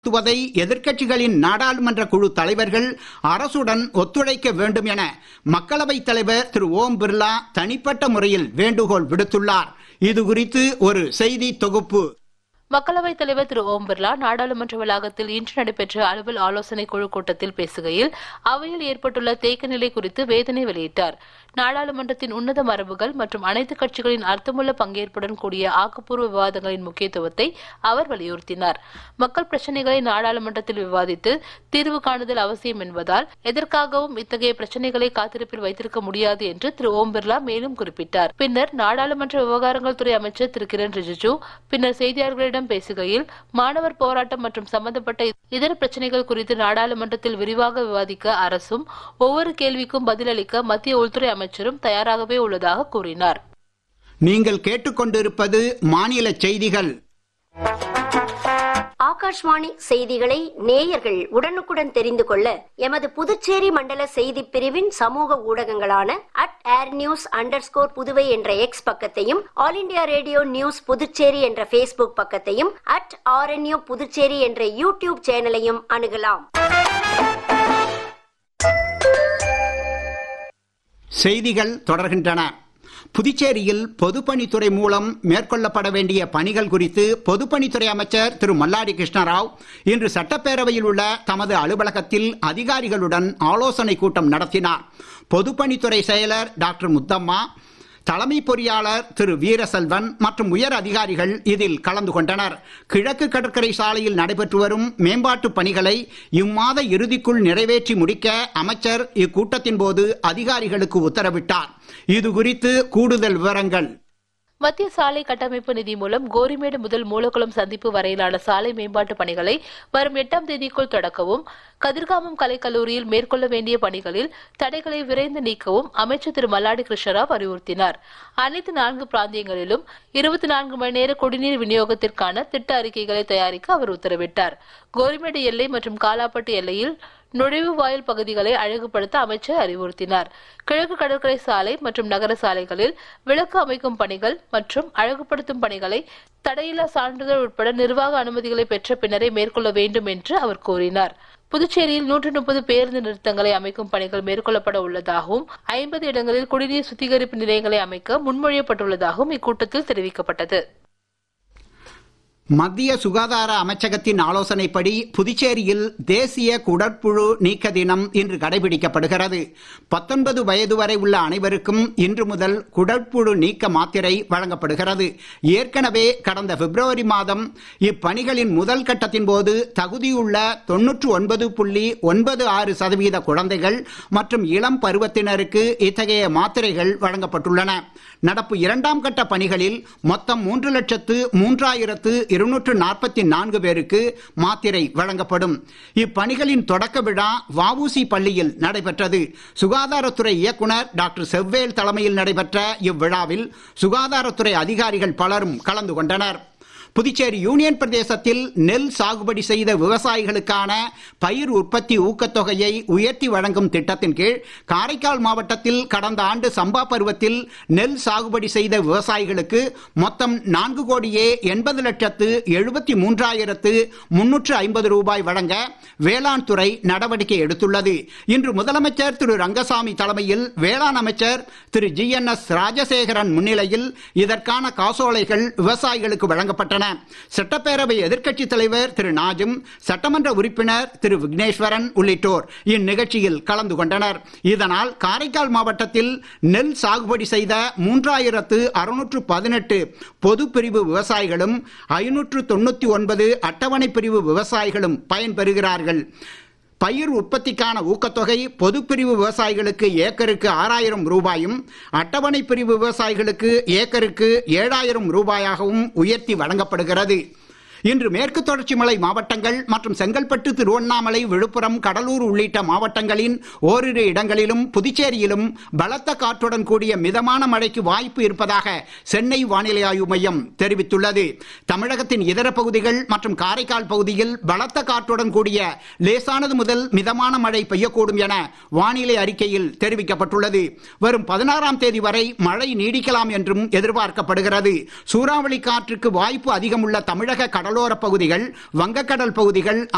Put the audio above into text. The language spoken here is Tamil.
நடத்துவதை எதிர்க்கட்சிகளின் நாடாளுமன்ற குழு தலைவர்கள் அரசுடன் ஒத்துழைக்க வேண்டும் என மக்களவைத் தலைவர் திரு ஓம் பிர்லா தனிப்பட்ட முறையில் வேண்டுகோள் விடுத்துள்ளார் இது குறித்து ஒரு செய்தி தொகுப்பு மக்களவைத் தலைவர் திரு ஓம் பிர்லா நாடாளுமன்ற வளாகத்தில் இன்று நடைபெற்ற அலுவல் ஆலோசனை குழு கூட்டத்தில் பேசுகையில் அவையில் ஏற்பட்டுள்ள தேக்க நிலை குறித்து வேதனை வெளியிட்டார் நாடாளுமன்றத்தின் உன்னத மரபுகள் மற்றும் அனைத்து கட்சிகளின் அர்த்தமுள்ள பங்கேற்புடன் கூடிய ஆக்கப்பூர்வ விவாதங்களின் முக்கியத்துவத்தை அவர் வலியுறுத்தினார் மக்கள் பிரச்சினைகளை நாடாளுமன்றத்தில் விவாதித்து தீர்வு காணுதல் அவசியம் என்பதால் எதற்காகவும் இத்தகைய பிரச்சினைகளை காத்திருப்பில் வைத்திருக்க முடியாது என்று திரு ஓம் பிர்லா மேலும் குறிப்பிட்டார் பின்னர் நாடாளுமன்ற விவகாரங்கள் துறை அமைச்சர் திரு கிரண் ரிஜிஜு பின்னர் செய்தியாளர்களிடம் பேசுகையில் மாணவர் போராட்டம் மற்றும் சம்பந்தப்பட்ட இதர பிரச்சனைகள் குறித்து நாடாளுமன்றத்தில் விரிவாக விவாதிக்க அரசும் ஒவ்வொரு கேள்விக்கும் பதிலளிக்க மத்திய உள்துறை அமைச்சரும் தயாராகவே உள்ளதாக கூறினார் நீங்கள் கேட்டுக்கொண்டிருப்பது மாநில செய்திகள் ஆகாஷ்வாணி செய்திகளை நேயர்கள் உடனுக்குடன் தெரிந்து கொள்ள எமது புதுச்சேரி மண்டல செய்தி பிரிவின் சமூக ஊடகங்களான at AIR news under Puduvai என்ற எக்ஸ் பக்கத்தையும் all India radio news Puducherry என்ற ஃபேஸ்புக் பக்கத்தையும் அட் ஆர்என்யூ புதுச்சேரி என்ற யூடியூப் சேனலையும் அணுகலாம் செய்திகள் தொடர்கின்றன புதுச்சேரியில் பொதுப்பணித்துறை மூலம் மேற்கொள்ளப்பட வேண்டிய பணிகள் குறித்து பொதுப்பணித்துறை அமைச்சர் திரு மல்லாடி கிருஷ்ணராவ் இன்று சட்டப்பேரவையில் உள்ள தமது அலுவலகத்தில் அதிகாரிகளுடன் ஆலோசனை கூட்டம் நடத்தினார் பொதுப்பணித்துறை செயலர் டாக்டர் முத்தம்மா தலைமை பொறியாளர் திரு வீரசெல்வன் மற்றும் உயர் அதிகாரிகள் இதில் கலந்து கொண்டனர் கிழக்கு கடற்கரை சாலையில் நடைபெற்று வரும் மேம்பாட்டு பணிகளை இம்மாத இறுதிக்குள் நிறைவேற்றி முடிக்க அமைச்சர் இக்கூட்டத்தின் போது அதிகாரிகளுக்கு உத்தரவிட்டார் இது குறித்து கூடுதல் விவரங்கள் மத்திய சாலை கட்டமைப்பு நிதி மூலம் கோரிமேடு முதல் மூலக்குளம் சந்திப்பு வரையிலான சாலை மேம்பாட்டு பணிகளை வரும் எட்டாம் தேதிக்குள் தொடக்கவும் கதிர்காமம் கலைக்கல்லூரியில் மேற்கொள்ள வேண்டிய பணிகளில் தடைகளை விரைந்து நீக்கவும் அமைச்சர் திரு மல்லாடி கிருஷ்ணராவ் அறிவுறுத்தினார் அனைத்து நான்கு பிராந்தியங்களிலும் இருபத்தி நான்கு மணி நேர குடிநீர் விநியோகத்திற்கான திட்ட அறிக்கைகளை தயாரிக்க அவர் உத்தரவிட்டார் கோரிமேடு எல்லை மற்றும் காலாப்பட்டு எல்லையில் நுழைவு வாயில் பகுதிகளை அழகுபடுத்த அமைச்சர் அறிவுறுத்தினார் கிழக்கு கடற்கரை சாலை மற்றும் நகர சாலைகளில் விளக்கு அமைக்கும் பணிகள் மற்றும் அழகுபடுத்தும் பணிகளை தடையில்லா சான்றிதழ் உட்பட நிர்வாக அனுமதிகளை பெற்ற பின்னரே மேற்கொள்ள வேண்டும் என்று அவர் கூறினார் புதுச்சேரியில் நூற்று முப்பது பேருந்து நிறுத்தங்களை அமைக்கும் பணிகள் மேற்கொள்ளப்பட உள்ளதாகவும் ஐம்பது இடங்களில் குடிநீர் சுத்திகரிப்பு நிலையங்களை அமைக்க முன்மொழியப்பட்டுள்ளதாகவும் இக்கூட்டத்தில் தெரிவிக்கப்பட்டது மத்திய சுகாதார அமைச்சகத்தின் ஆலோசனைப்படி புதுச்சேரியில் தேசிய குடற்புழு நீக்க தினம் இன்று கடைபிடிக்கப்படுகிறது பத்தொன்பது வயது வரை உள்ள அனைவருக்கும் இன்று முதல் குடற்புழு நீக்க மாத்திரை வழங்கப்படுகிறது ஏற்கனவே கடந்த பிப்ரவரி மாதம் இப்பணிகளின் முதல் கட்டத்தின் போது தகுதியுள்ள தொன்னூற்று ஒன்பது புள்ளி ஒன்பது ஆறு சதவீத குழந்தைகள் மற்றும் இளம் பருவத்தினருக்கு இத்தகைய மாத்திரைகள் வழங்கப்பட்டுள்ளன நடப்பு இரண்டாம் கட்ட பணிகளில் மொத்தம் மூன்று லட்சத்து மூன்றாயிரத்து இருநூற்று நாற்பத்தி நான்கு பேருக்கு மாத்திரை வழங்கப்படும் இப்பணிகளின் தொடக்க விழா வஉசி பள்ளியில் நடைபெற்றது சுகாதாரத்துறை இயக்குனர் டாக்டர் செவ்வேல் தலைமையில் நடைபெற்ற இவ்விழாவில் சுகாதாரத்துறை அதிகாரிகள் பலரும் கலந்து கொண்டனர் புதுச்சேரி யூனியன் பிரதேசத்தில் நெல் சாகுபடி செய்த விவசாயிகளுக்கான பயிர் உற்பத்தி ஊக்கத்தொகையை உயர்த்தி வழங்கும் திட்டத்தின் கீழ் காரைக்கால் மாவட்டத்தில் கடந்த ஆண்டு சம்பா பருவத்தில் நெல் சாகுபடி செய்த விவசாயிகளுக்கு மொத்தம் நான்கு கோடியே எண்பது லட்சத்து எழுபத்தி மூன்றாயிரத்து முன்னூற்று ஐம்பது ரூபாய் வழங்க வேளாண் துறை நடவடிக்கை எடுத்துள்ளது இன்று முதலமைச்சர் திரு ரங்கசாமி தலைமையில் வேளாண் அமைச்சர் திரு ஜி என் எஸ் ராஜசேகரன் முன்னிலையில் இதற்கான காசோலைகள் விவசாயிகளுக்கு வழங்கப்பட்டன சட்டப்பேரவை எதிர்க்கட்சித் தலைவர் திரு நாஜும் சட்டமன்ற உறுப்பினர் திரு விக்னேஸ்வரன் உள்ளிட்டோர் இந்நிகழ்ச்சியில் கலந்து கொண்டனர் இதனால் காரைக்கால் மாவட்டத்தில் நெல் சாகுபடி செய்த மூன்றாயிரத்து அறுநூற்று பதினெட்டு பொது பிரிவு விவசாயிகளும் ஐநூற்று தொண்ணூத்தி ஒன்பது அட்டவணை பிரிவு விவசாயிகளும் பயன்பெறுகிறார்கள் பயிர் உற்பத்திக்கான ஊக்கத்தொகை பொதுப்பிரிவு விவசாயிகளுக்கு ஏக்கருக்கு ஆறாயிரம் ரூபாயும் அட்டவணை பிரிவு விவசாயிகளுக்கு ஏக்கருக்கு ஏழாயிரம் ரூபாயாகவும் உயர்த்தி வழங்கப்படுகிறது இன்று மேற்கு தொடர்ச்சி மலை மாவட்டங்கள் மற்றும் செங்கல்பட்டு திருவண்ணாமலை விழுப்புரம் கடலூர் உள்ளிட்ட மாவட்டங்களின் ஓரிரு இடங்களிலும் புதுச்சேரியிலும் பலத்த காற்றுடன் கூடிய மிதமான மழைக்கு வாய்ப்பு இருப்பதாக சென்னை வானிலை ஆய்வு மையம் தெரிவித்துள்ளது தமிழகத்தின் இதர பகுதிகள் மற்றும் காரைக்கால் பகுதியில் பலத்த காற்றுடன் கூடிய லேசானது முதல் மிதமான மழை பெய்யக்கூடும் என வானிலை அறிக்கையில் தெரிவிக்கப்பட்டுள்ளது வரும் பதினாறாம் தேதி வரை மழை நீடிக்கலாம் என்றும் எதிர்பார்க்கப்படுகிறது சூறாவளி காற்றுக்கு வாய்ப்பு அதிகமுள்ள தமிழக கடலோர பகுதிகள் வங்கக்கடல் பகுதிகள்